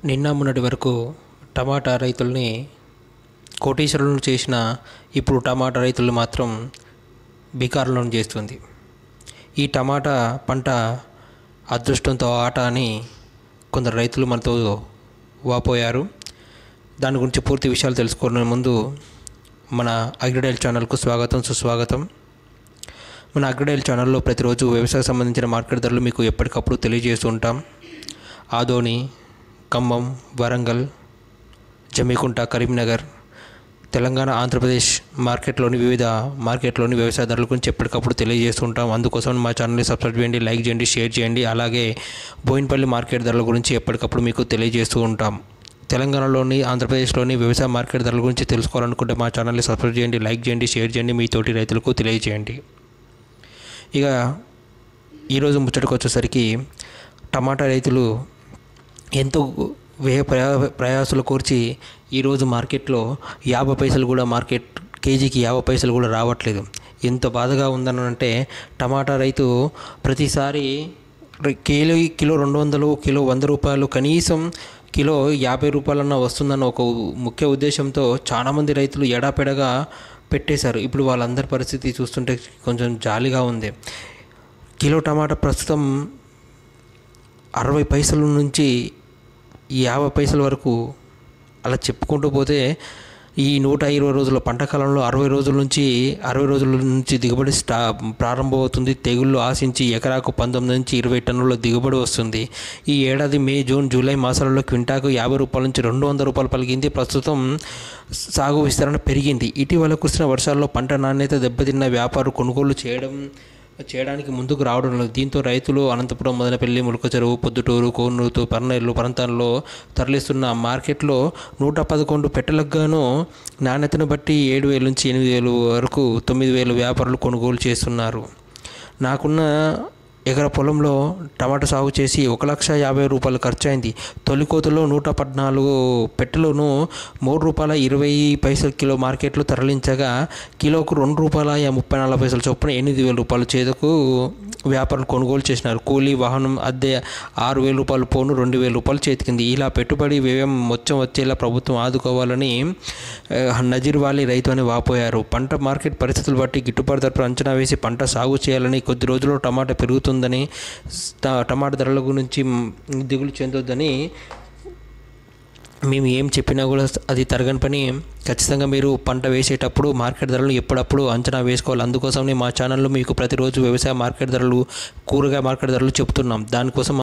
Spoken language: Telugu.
నిన్న మొన్నటి వరకు టమాటా రైతుల్ని కోటీశ్వరులను చేసిన ఇప్పుడు టమాటా రైతులు మాత్రం బికారులను చేస్తుంది ఈ టమాటా పంట అదృష్టంతో ఆట అని కొందరు రైతులు మనతో వాపోయారు దాని గురించి పూర్తి విషయాలు తెలుసుకునే ముందు మన అగ్రిడైల్ ఛానల్కు స్వాగతం సుస్వాగతం మన అగ్రిడైల్ ఛానల్లో ప్రతిరోజు వ్యవసాయ సంబంధించిన మార్కెట్ ధరలు మీకు ఎప్పటికప్పుడు తెలియజేస్తూ ఉంటాం ఆదోని ఖమ్మం వరంగల్ జమ్మికుంట కరీంనగర్ తెలంగాణ ఆంధ్రప్రదేశ్ మార్కెట్లోని వివిధ మార్కెట్లోని వ్యవసాయ ధరల గురించి ఎప్పటికప్పుడు తెలియజేస్తుంటాం అందుకోసం మా ఛానల్ని సబ్స్క్రైబ్ చేయండి లైక్ చేయండి షేర్ చేయండి అలాగే బోయినపల్లి మార్కెట్ ధరల గురించి ఎప్పటికప్పుడు మీకు తెలియజేస్తూ ఉంటాం తెలంగాణలోని ఆంధ్రప్రదేశ్లోని వ్యవసాయ మార్కెట్ ధరల గురించి తెలుసుకోవాలనుకుంటే మా ఛానల్ని సబ్స్క్రైబ్ చేయండి లైక్ చేయండి షేర్ చేయండి మీ తోటి రైతులకు తెలియజేయండి ఇక ఈరోజు ముచ్చటకు వచ్చేసరికి టమాటా రైతులు ఎంతో వ్యయ ప్రయా ప్రయాసాలు కోర్చి ఈరోజు మార్కెట్లో యాభై పైసలు కూడా మార్కెట్ కేజీకి యాభై పైసలు కూడా రావట్లేదు ఎంత బాధగా ఉందని అంటే టమాటా రైతు ప్రతిసారి కిలో కిలో రెండు వందలు కిలో వంద రూపాయలు కనీసం కిలో యాభై రూపాయలన్నా వస్తుందన్న ఒక ముఖ్య ఉద్దేశంతో చాలామంది రైతులు ఎడాపెడగా పెట్టేశారు ఇప్పుడు వాళ్ళందరి పరిస్థితి చూస్తుంటే కొంచెం జాలిగా ఉంది కిలో టమాటా ప్రస్తుతం అరవై పైసల నుంచి యాభై పైసల వరకు అలా చెప్పుకుంటూ పోతే ఈ నూట ఇరవై రోజుల పంట కాలంలో అరవై రోజుల నుంచి అరవై రోజుల నుంచి దిగుబడి స్టా ప్రారంభమవుతుంది తెగుళ్ళు ఆశించి ఎకరాకు పంతొమ్మిది నుంచి ఇరవై టన్నుల దిగుబడి వస్తుంది ఈ ఏడాది మే జూన్ జూలై మాసాలలో క్వింటాకు యాభై రూపాయల నుంచి రెండు వందల రూపాయలు పలికింది ప్రస్తుతం సాగు విస్తరణ పెరిగింది ఇటీవల కురిసిన వర్షాల్లో పంట నాణ్యత దెబ్బతిన్న వ్యాపారులు కొనుగోలు చేయడం చేయడానికి ముందుకు రావడం లేదు దీంతో రైతులు అనంతపురం మదనపల్లి ములక చెరువు పొద్దుటూరు కోనూరు పర్నేరు ప్రాంతాల్లో తరలిస్తున్న మార్కెట్లో నూట పదకొండు పెట్టెలకు గాను నాణ్యతను బట్టి ఏడు వేల నుంచి ఎనిమిది వేలు వరకు తొమ్మిది వేలు వ్యాపారులు కొనుగోలు చేస్తున్నారు నాకున్న ఎకర పొలంలో టమాటా సాగు చేసి ఒక లక్ష యాభై రూపాయలు ఖర్చు అయింది తొలి కోతలో నూట పద్నాలుగు పెట్టెలను మూడు రూపాయల ఇరవై పైసల కిలో మార్కెట్లో తరలించగా కిలోకు రెండు రూపాయల ముప్పై నాలుగు పైసల చొప్పున ఎనిమిది వేల రూపాయల చేతకు వ్యాపారులు కొనుగోలు చేసినారు కూలీ వాహనం అద్దె ఆరు వేల రూపాయలు పోను రెండు వేల రూపాయలు చేతికింది ఇలా పెట్టుబడి వ్యయం మొత్తం వచ్చేలా ప్రభుత్వం ఆదుకోవాలని నజీర్ వాలి రైతు అని వాపోయారు పంట మార్కెట్ పరిస్థితులు బట్టి గిట్టుబాటు ధర అంచనా వేసి పంట సాగు చేయాలని కొద్ది రోజుల్లో టమాటా పెరుగుతుందని టమాటా ధరల గురించి దిగులు చెందొద్దని మేము ఏం చెప్పినా కూడా అది తరగని పని ఖచ్చితంగా మీరు పంట వేసేటప్పుడు మార్కెట్ ధరలు ఎప్పుడప్పుడు అంచనా వేసుకోవాలి అందుకోసమే మా ఛానల్లో మీకు ప్రతిరోజు వ్యవసాయ మార్కెట్ ధరలు కూరగాయ మార్కెట్ ధరలు చెప్తున్నాం దానికోసం